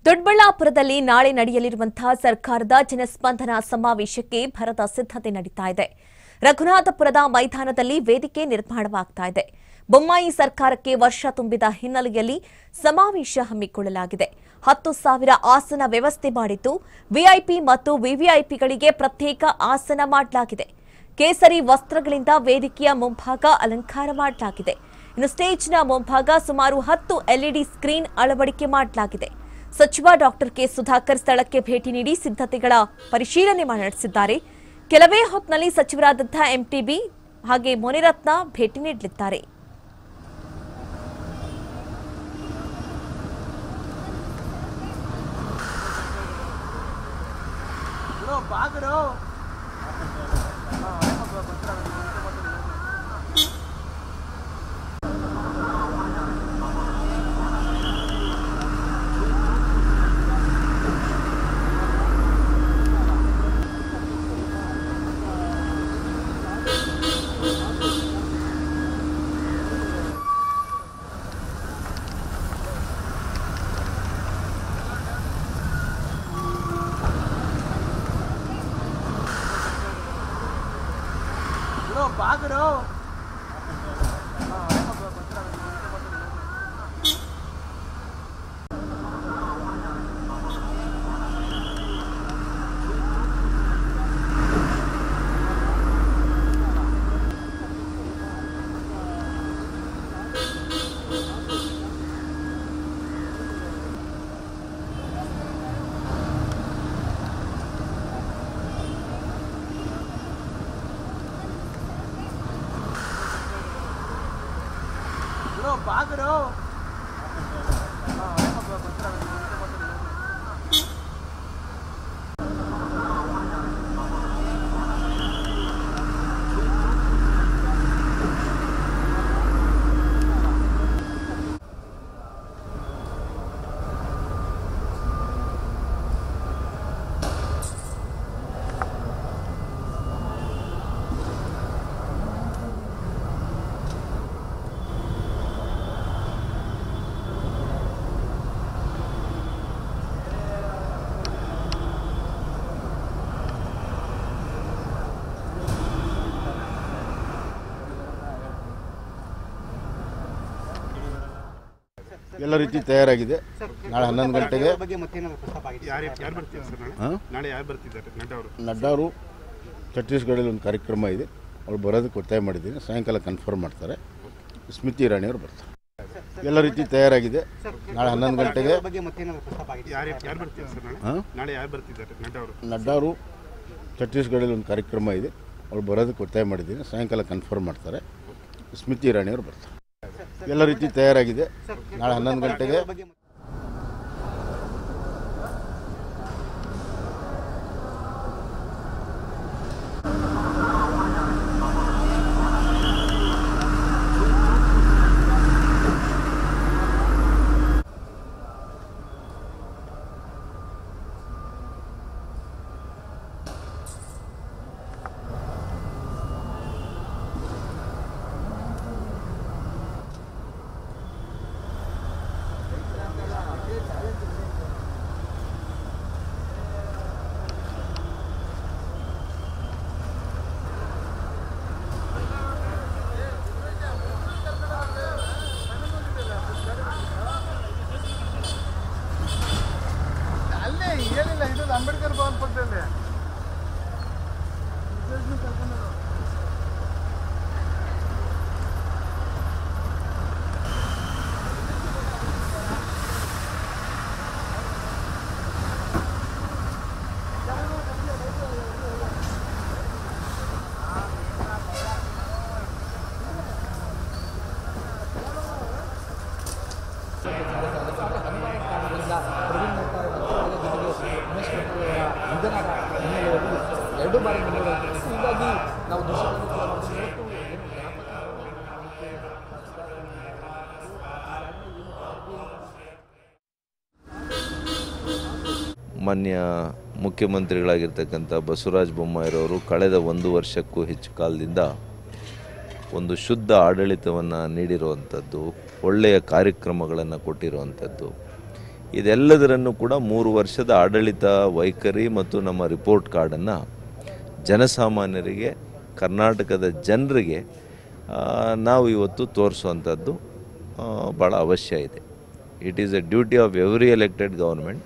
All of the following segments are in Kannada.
ದೊಡ್ಡಬಳ್ಳಾಪುರದಲ್ಲಿ ನಾಳೆ ನಡೆಯಲಿರುವಂತಹ ಸರ್ಕಾರದ ಜನಸ್ಪಂದನ ಸಮಾವೇಶಕ್ಕೆ ಭರದ ಸಿದ್ಧತೆ ನಡೀತಾ ಇದೆ ರಘುನಾಥಪುರದ ಮೈದಾನದಲ್ಲಿ ವೇದಿಕೆ ನಿರ್ಮಾಣವಾಗ್ತಾ ಇದೆ ಬೊಮ್ಮಾಯಿ ಸರ್ಕಾರಕ್ಕೆ ವರ್ಷ ತುಂಬಿದ ಹಿನ್ನೆಲೆಯಲ್ಲಿ ಸಮಾವೇಶ ಹಮ್ಮಿಕೊಳ್ಳಲಾಗಿದೆ ಹತ್ತು ಸಾವಿರ ಆಸನ ವ್ಯವಸ್ಥೆ ಮಾಡಿದ್ದು ವಿಐಪಿ ಮತ್ತು ವಿವಿಐಪಿಗಳಿಗೆ ಪ್ರತ್ಯೇಕ ಆಸನ ಮಾಡಲಾಗಿದೆ ಕೇಸರಿ ವಸ್ತ್ರಗಳಿಂದ ವೇದಿಕೆಯ ಮುಂಭಾಗ ಅಲಂಕಾರ ಮಾಡಲಾಗಿದೆ ಇನ್ನು ಸ್ಟೇಜ್ನ ಮುಂಭಾಗ ಸುಮಾರು ಹತ್ತು ಎಲ್ಇಡಿ ಸ್ಕ್ರೀನ್ ಅಳವಡಿಕೆ ಮಾಡಲಾಗಿದೆ ಸಚಿವ ಡಾಕ್ಟರ್ ಕೆ ಸುಧಾಕರ್ ಸ್ಥಳಕ್ಕೆ ಭೇಟಿ ನೀಡಿ ಸಿದ್ಧತೆಗಳ ಪರಿಶೀಲನೆ ಮಾಡಿ ನಡೆಸಿದ್ದಾರೆ ಕೆಲವೇ ಹೊತ್ತಿನಲ್ಲಿ ಸಚಿವರಾದಂತಹ ಎಂಟಿಬಿ ಹಾಗೆ ಮುನಿರತ್ನ ಭೇಟಿ ನೀಡಲಿದ್ದಾರೆ ಎಲ್ಲ ರೀತಿ ತಯಾರಾಗಿದೆ ನಾಳೆ ಹನ್ನೊಂದು ಗಂಟೆಗೆ ಬಗ್ಗೆ ಮತ್ತೇನಾದ್ರು ಪ್ರಸ್ತಾಪ ಆಗಿದೆ ಯಾರು ಯಾರು ಬರ್ತಿದ್ದಾರೆ ಸರ್ ನಾಳೆ ಹಾಂ ನಾಳೆ ಯಾರು ಬರ್ತಿದ್ದಾರೆ ನಡ್ಡಾ ಅವರು ನಡ್ಡಾರು ಛತ್ತೀಸ್ಗಢಲ್ಲಿ ಒಂದು ಕಾರ್ಯಕ್ರಮ ಇದೆ ಅವ್ರು ಬರೋದಕ್ಕೆ ಒತ್ತಾಯ ಮಾಡಿದ್ದೀನಿ ಸಾಯಂಕಾಲ ಕನ್ಫರ್ಮ್ ಮಾಡ್ತಾರೆ ಸ್ಮಿತಿ ಇರಾಣಿಯವರು ಬರ್ತಾರೆ ಎಲ್ಲ ರೀತಿ ತಯಾರಾಗಿದೆ ನಾಳೆ ಹನ್ನೊಂದು ಗಂಟೆಗೆ ಬಗ್ಗೆ ಮತ್ತೇನಾದ್ರು ಪ್ರಸ್ತಾಪ ಆಗಿದೆ ಯಾರು ಯಾರು ಬರ್ತಿದ್ದಾರೆ ಸರ್ ನಾಳೆ ಹಾಂ ನಾಳೆ ಯಾರು ಬರ್ತಿದ್ದಾರೆ ನಡ್ಡಾ ಅವರು ನಡ್ಡಾರು ಛತ್ತೀಸ್ಗಢಲ್ಲಿ ಒಂದು ಕಾರ್ಯಕ್ರಮ ಇದೆ ಅವ್ರು ಬರೋದಕ್ಕೆ ಒತ್ತಾಯ ಮಾಡಿದ್ದೀನಿ ಸಾಯಂಕಾಲ ಕನ್ಫರ್ಮ್ ಮಾಡ್ತಾರೆ ಸ್ಮಿತಿ ಇರಾಣಿಯವರು ಬರ್ತಾರೆ ಎಲ್ಲ ರೀತಿ ತಯಾರಾಗಿದೆ ನಾಳೆ ಹನ್ನೊಂದು ಗಂಟೆಗೆ ಬಗ್ಗೆ ಅಲ್ಲೇ ಏನಿಲ್ಲ ಇದು ಅಂಬೇಡ್ಕರ್ ಭವನ್ ಪಕ್ಕದಲ್ಲಿ ನಿಧನದ ಹಿನ್ನೆಲೆಯಲ್ಲಿ ಎರಡು ಬಾರಿ ನಿಧನವಾಗಿದೆ ಹೀಗಾಗಿ ನಾವು ದೃಶ್ಯವನ್ನು ಕೂಡ ನೋಡ್ತೀವಿ. ಇವತ್ತು ಏನು ಮಾನ್ಯ ಮುಖ್ಯಮಂತ್ರಿಗಳಾಗಿರ್ತಕ್ಕಂಥ ಬಸವರಾಜ ಬೊಮ್ಮಾಯಿರವರು ಕಳೆದ ಒಂದು ವರ್ಷಕ್ಕೂ ಹೆಚ್ಚು ಕಾಲದಿಂದ ಒಂದು ಶುದ್ಧ ಆಡಳಿತವನ್ನು ನೀಡಿರುವಂಥದ್ದು ಒಳ್ಳೆಯ ಕಾರ್ಯಕ್ರಮಗಳನ್ನು ಕೊಟ್ಟಿರುವಂಥದ್ದು ಇದೆಲ್ಲದರನ್ನು ಕೂಡ ಮೂರು ವರ್ಷದ ಆಡಳಿತ ವೈಖರಿ ಮತ್ತು ನಮ್ಮ ರಿಪೋರ್ಟ್ ಕಾರ್ಡನ್ನು ಜನಸಾಮಾನ್ಯರಿಗೆ ಕರ್ನಾಟಕದ ಜನರಿಗೆ ಆ, ನಾವು ಇವತ್ತು ತೋರಿಸುವಂಥದ್ದು ಆ, ಭಾಳ ಅವಶ್ಯ ಇದೆ it is a duty of every elected government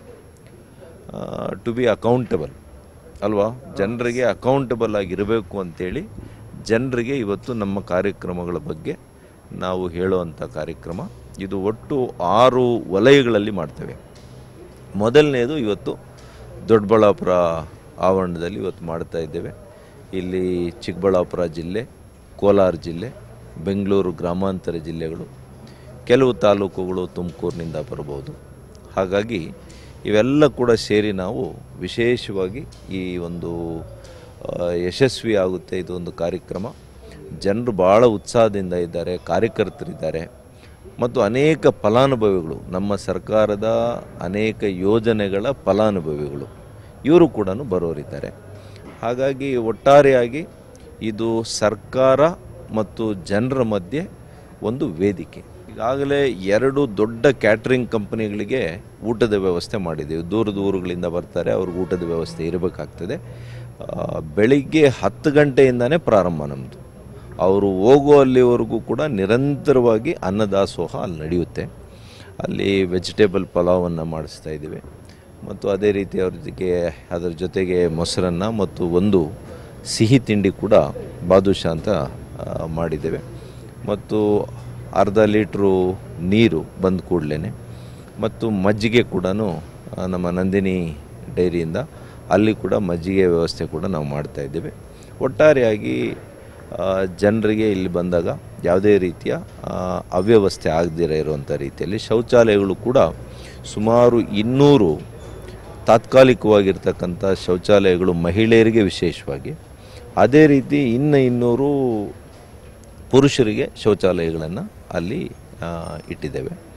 to be accountable ಅಲ್ವಾ ಜನರಿಗೆ ಅಕೌಂಟಬಲ್ ಆಗಿರಬೇಕು ಅಂತೇಳಿ ಜನರಿಗೆ ಇವತ್ತು ನಮ್ಮ ಕಾರ್ಯಕ್ರಮಗಳ ಬಗ್ಗೆ ನಾವು ಹೇಳುವಂಥ ಕಾರ್ಯಕ್ರಮ ಇದು ಒಟ್ಟು ಆರು ವಲಯಗಳಲ್ಲಿ ಮಾಡ್ತೇವೆ ಮೊದಲನೇದು ಇವತ್ತು ದೊಡ್ಡಬಳ್ಳಾಪುರ ಆವರಣದಲ್ಲಿ ಇವತ್ತು ಮಾಡ್ತಾ ಇದ್ದೇವೆ ಇಲ್ಲಿ ಚಿಕ್ಕಬಳ್ಳಾಪುರ ಜಿಲ್ಲೆ ಕೋಲಾರ ಜಿಲ್ಲೆ ಬೆಂಗಳೂರು ಗ್ರಾಮಾಂತರ ಜಿಲ್ಲೆಗಳು ಕೆಲವು ತಾಲೂಕುಗಳು ತುಮಕೂರಿನಿಂದ ಬರ್ಬೋದು ಹಾಗಾಗಿ ಇವೆಲ್ಲ ಕೂಡ ಸೇರಿ ನಾವು ವಿಶೇಷವಾಗಿ ಈ ಒಂದು ಆ, ಯಶಸ್ವಿ ಆಗುತ್ತೆ ಇದು ಒಂದು ಕಾರ್ಯಕ್ರಮ ಜನರು ಭಾಳ ಉತ್ಸಾಹದಿಂದ ಇದ್ದಾರೆ ಕಾರ್ಯಕರ್ತರಿದ್ದಾರೆ ಮತ್ತು ಅನೇಕ ಫಲಾನುಭವಿಗಳು ನಮ್ಮ ಸರ್ಕಾರದ ಅನೇಕ ಯೋಜನೆಗಳ ಫಲಾನುಭವಿಗಳು ಇವರು ಕೂಡ ಬರೋರಿದ್ದಾರೆ ಹಾಗಾಗಿ ಒಟ್ಟಾರೆಯಾಗಿ ಇದು ಸರ್ಕಾರ ಮತ್ತು ಜನರ ಮಧ್ಯೆ ಒಂದು ವೇದಿಕೆ ಈಗಾಗಲೇ ಎರಡು ದೊಡ್ಡ ಕ್ಯಾಟ್ರಿಂಗ್ ಕಂಪನಿಗಳಿಗೆ ಊಟದ ವ್ಯವಸ್ಥೆ ಮಾಡಿದ್ದೀವಿ ದೂರ ದೂರುಗಳಿಂದ ಬರ್ತಾರೆ ಅವ್ರಿಗೆ ಊಟದ ವ್ಯವಸ್ಥೆ ಇರಬೇಕಾಗ್ತದೆ ಆ, ಬೆಳಿಗ್ಗೆ ಹತ್ತು ಗಂಟೆಯಿಂದನೇ ಪ್ರಾರಂಭ ನಮ್ಮದು ಅವರು ಹೋಗೋ ಅಲ್ಲಿವರೆಗೂ ಕೂಡ ನಿರಂತರವಾಗಿ ಅನ್ನದಾಸೋಹ ಅಲ್ಲಿ ನಡೆಯುತ್ತೆ ಅಲ್ಲಿ ವೆಜಿಟೇಬಲ್ ಪಲಾವನ್ನು ಮಾಡಿಸ್ತಾ ಇದ್ದೀವಿ ಮತ್ತು ಅದೇ ರೀತಿ ಅವ್ರ ಜೊತೆಗೆ ಅದರ ಜೊತೆಗೆ ಮೊಸರನ್ನ ಮತ್ತು ಒಂದು ಸಿಹಿ ತಿಂಡಿ ಕೂಡ ಬಾದುಷಾ ಅಂತ ಆ, ಮಾಡಿದ್ದೇವೆ ಮತ್ತು ಅರ್ಧ ಲೀಟ್ರು ನೀರು ಬಂದ ಕೂಡಲೇ ಮತ್ತು ಮಜ್ಜಿಗೆ ಕೂಡ ನಮ್ಮ ನಂದಿನಿ ಡೈರಿಯಿಂದ ಅಲ್ಲಿ ಕೂಡ ಮಜ್ಜಿಗೆ ವ್ಯವಸ್ಥೆ ಕೂಡ ನಾವು ಮಾಡ್ತಾ ಇದ್ದೇವೆ ಒಟ್ಟಾರೆಯಾಗಿ ಆ, ಜನರಿಗೆ ಇಲ್ಲಿ ಬಂದಾಗ ಯಾವುದೇ ರೀತಿಯ ಆ, ಅವ್ಯವಸ್ಥೆ ಆಗದಿರ ಇರುವಂಥ ರೀತಿಯಲ್ಲಿ ಶೌಚಾಲಯಗಳು ಕೂಡ ಸುಮಾರು ಇನ್ನೂರು ತಾತ್ಕಾಲಿಕವಾಗಿರ್ತಕ್ಕಂಥ ಶೌಚಾಲಯಗಳು ಮಹಿಳೆಯರಿಗೆ ವಿಶೇಷವಾಗಿ ಅದೇ ರೀತಿ ಇನ್ನು ಇನ್ನೂರು ಪುರುಷರಿಗೆ ಶೌಚಾಲಯಗಳನ್ನು ಅಲ್ಲಿ ಆ, ಇಟ್ಟಿದ್ದೇವೆ